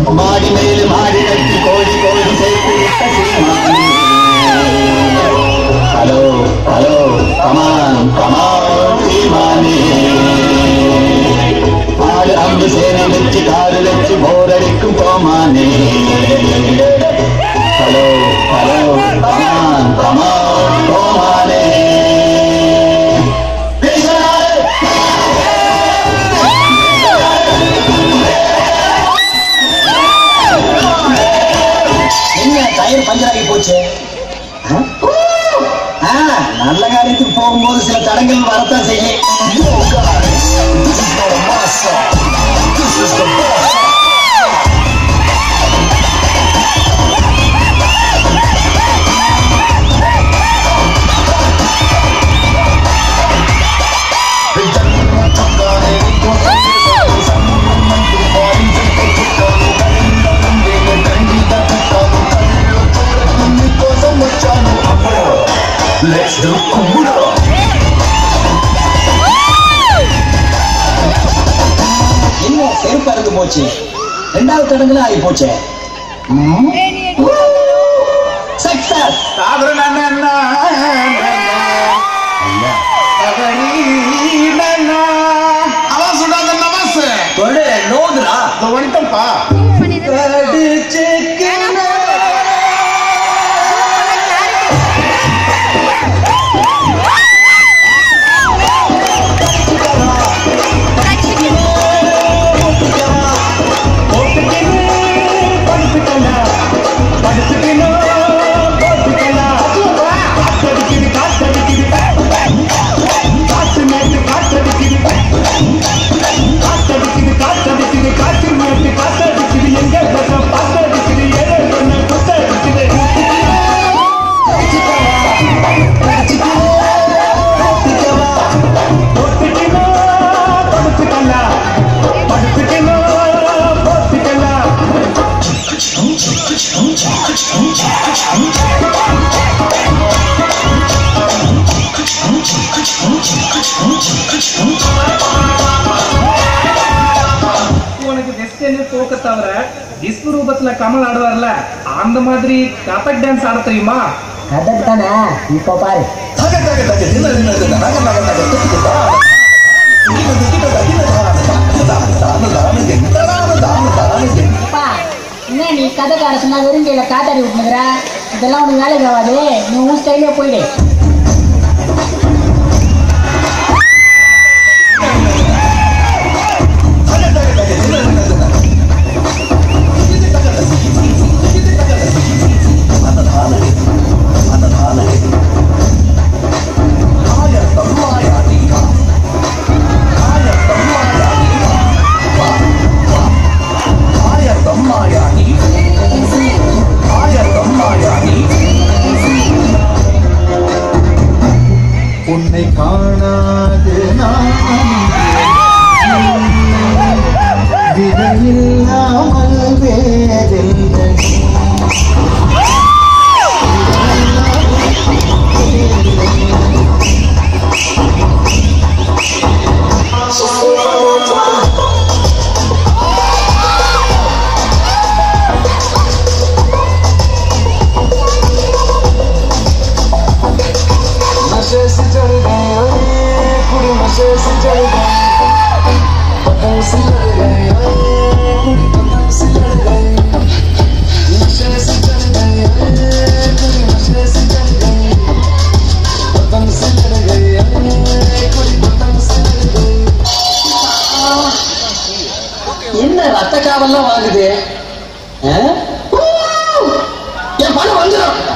மாடி மேல் மாடி கட்டி கோடி கோடி சேர்த்து விட்ட சீமானே ஹலோ ஹலோ கமான் கமான் சீமானே ஆடு அம்பு சேனை வச்சு காடு வச்சு போரடிக்கும் கோமானே ஹலோ ஹலோ கமான் கமான் கோமானே பேசுறாரு என்ன டயர் பஞ்சர் ஆகி போச்சு ஆ? ஆ, நல்ல காரியத்துக்கு போகும்போது சில தடங்கள் வரத்தான் செய்யும் Let's do Kumbura. என்ன செருப்பு அறுந்து போச்சு ரெண்டாவது தடங்களும் ஆகி போச்சு சக்சஸ் அவன் சொன்னாங்க நமஸ் தொடு நோதுரா வந்துட்டோம்ப்பா உனக்கு வெஸ்டர்ன் போக்க தவிர விஸ்வரூபத்துல கமல் ஆடுவார்ல அந்த மாதிரி கதக் டான்ஸ் ஆட தெரியுமா கதக் தானே இப்போ பாரு அப்பா என்ன நீ கதை கார சொன்னா வெறுங்கையில காத்தாடி விட்டுனுக்குற இதெல்லாம் உனக்கு வேலைக்கு ஆகாது நீ உன் ஸ்டைலே போயிடு உன்னை காணாது நான் விதையில்லாமல் வேறில்லை नशे से चढ़ गए ओए, कुड़ी नशे से चढ़ गए पतंग से लड़ गए ओए, कुड़ी पतंग से लड़ गए नशे से चढ़ गए ओए, कुड़ी नशे से चढ़ गए पतंग से लड़ गए ओए, कुड़ी पतंग से लड़ गए என்ன ரத்த காவல்லாம் வாங்குது ஆ? என் பணம் வந்துடும்